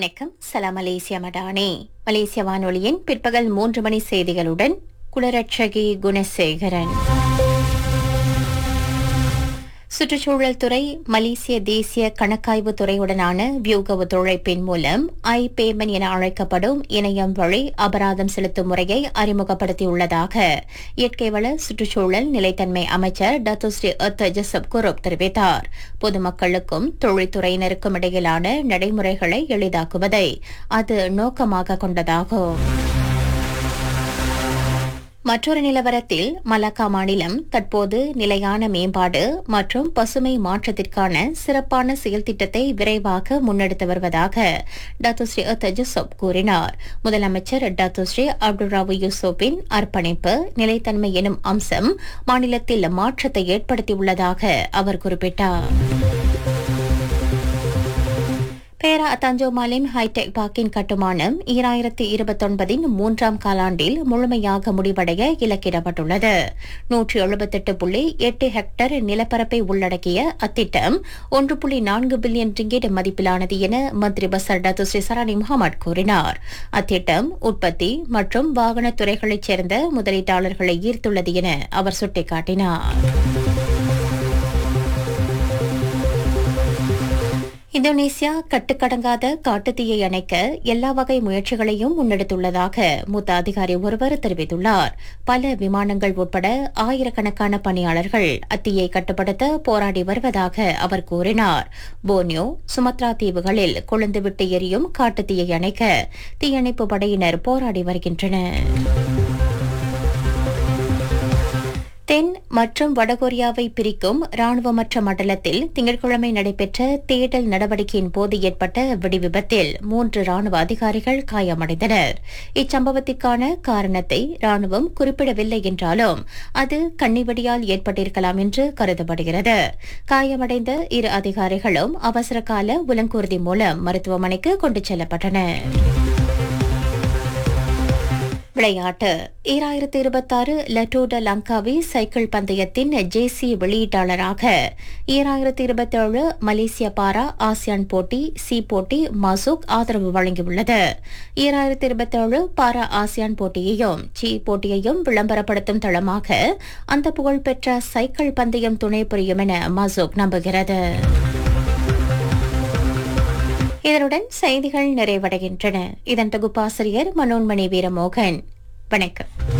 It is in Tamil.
வணக்கம் சலாம் மலேசியா மடானே மலேசிய வானொலியின் பிற்பகல் மூன்று மணி செய்திகளுடன் குலரட்சகி குணசேகரன் சுற்றுச்சூழல் துறை மலேசிய தேசிய கணக்காய்வு துறையுடனான வியூக ஒத்துழைப்பின் மூலம் ஐ பேமெண்ட் என அழைக்கப்படும் இணையம் வழி அபராதம் செலுத்தும் முறையை அறிமுகப்படுத்தியுள்ளதாக இயற்கை வள சுற்றுச்சூழல் நிலைத்தன்மை அமைச்சர் டத்துஸ்ரீ அத் ஜசப் குரூப் தெரிவித்தார் பொதுமக்களுக்கும் தொழில்துறையினருக்கும் இடையிலான நடைமுறைகளை எளிதாக்குவதை அது நோக்கமாக கொண்டதாகும் மற்றொரு நிலவரத்தில் மலாக்கா மாநிலம் தற்போது நிலையான மேம்பாடு மற்றும் பசுமை மாற்றத்திற்கான சிறப்பான செயல் திட்டத்தை விரைவாக முன்னெடுத்து வருவதாக டாத்துஸ்ரீ தஜசப் கூறினார் முதலமைச்சர் டாத்துஸ்ரீ அப்துல் ராவு யூசுப்பின் அர்ப்பணிப்பு நிலைத்தன்மை எனும் அம்சம் மாநிலத்தில் மாற்றத்தை ஏற்படுத்தியுள்ளதாக அவர் குறிப்பிட்டார் பேரா தஞ்சோமாலிம் ஹைடெக் பார்க்கின் கட்டுமானம் ஈராயிரத்தி இருபத்தொன்பதின் மூன்றாம் காலாண்டில் முழுமையாக முடிவடைய இலக்கிடப்பட்டுள்ளது நூற்றி எழுபத்தெட்டு புள்ளி எட்டு ஹெக்டர் நிலப்பரப்பை உள்ளடக்கிய அத்திட்டம் ஒன்று புள்ளி நான்கு பில்லியன் ரிங்கெட் மதிப்பிலானது என மந்திரி Besar Datuk Seri Saarani Mohamad கூறினார் அத்திட்டம் உற்பத்தி மற்றும் வாகன துறைகளைச் சேர்ந்த முதலீட்டாளர்களை ஈர்த்துள்ளது என அவர் சுட்டிக்காட்டினார் இந்தோனேசியா கட்டுக்கடங்காத காட்டுத்தீயை அணைக்க எல்லா வகை முயற்சிகளையும் முன்னெடுத்துள்ளதாக மூத்த அதிகாரி ஒருவர் தெரிவித்துள்ளார் பல விமானங்கள் உட்பட ஆயிரக்கணக்கான பணியாளர்கள் அத்தீயை கட்டுப்படுத்த போராடி வருவதாக அவர் கூறினார் போனியோ சுமத்ரா தீவுகளில் கொழுந்துவிட்டு எரியும் காட்டுத்தீயை அணைக்க தீயணைப்பு படையினர் போராடி வருகின்றனர் தென் மற்றும் வடகொரியாவை பிரிக்கும் ராணுவமற்ற மண்டலத்தில் திங்கட்கிழமை நடைபெற்ற தேடல் நடவடிக்கையின் போது ஏற்பட்ட வெடிவிபத்தில் மூன்று ராணுவ அதிகாரிகள் காயமடைந்தனர் இச்சம்பவத்திற்கான காரணத்தை ராணுவம் குறிப்பிடவில்லை என்றாலும் அது கண்ணிவெடியால் ஏற்பட்டிருக்கலாம் என்று கருதப்படுகிறது காயமடைந்த இரு அதிகாரிகளும் அவசர கால உலங்கூர்தி மூலம் மருத்துவமனைக்கு கொண்டு செல்லப்பட்டனர் விளையாட்டு ஈராயிரத்தி இருபத்தாறு லட்டோட லங்காவி சைக்கிள் பந்தயத்தின் ஜேசி வெளியீட்டாளராக ஈராயிரத்தி இருபத்தேழு மலேசிய பாரா ஆசியான் போட்டி சி போட்டி மசூக் ஆதரவு வழங்கியுள்ளது ஈராயிரத்தி இருபத்தேழு பாரா ஆசியான் போட்டியையும் சி போட்டியையும் விளம்பரப்படுத்தும் தளமாக அந்த புகழ்பெற்ற சைக்கிள் பந்தயம் துணை புரியும் என மசூக் நம்புகிறது இதனுடன் செய்திகள் நிறைவடைகின்றன இதன் தொகுப்பாசிரியர் மனோன்மணி வீரமோகன் வணக்கம்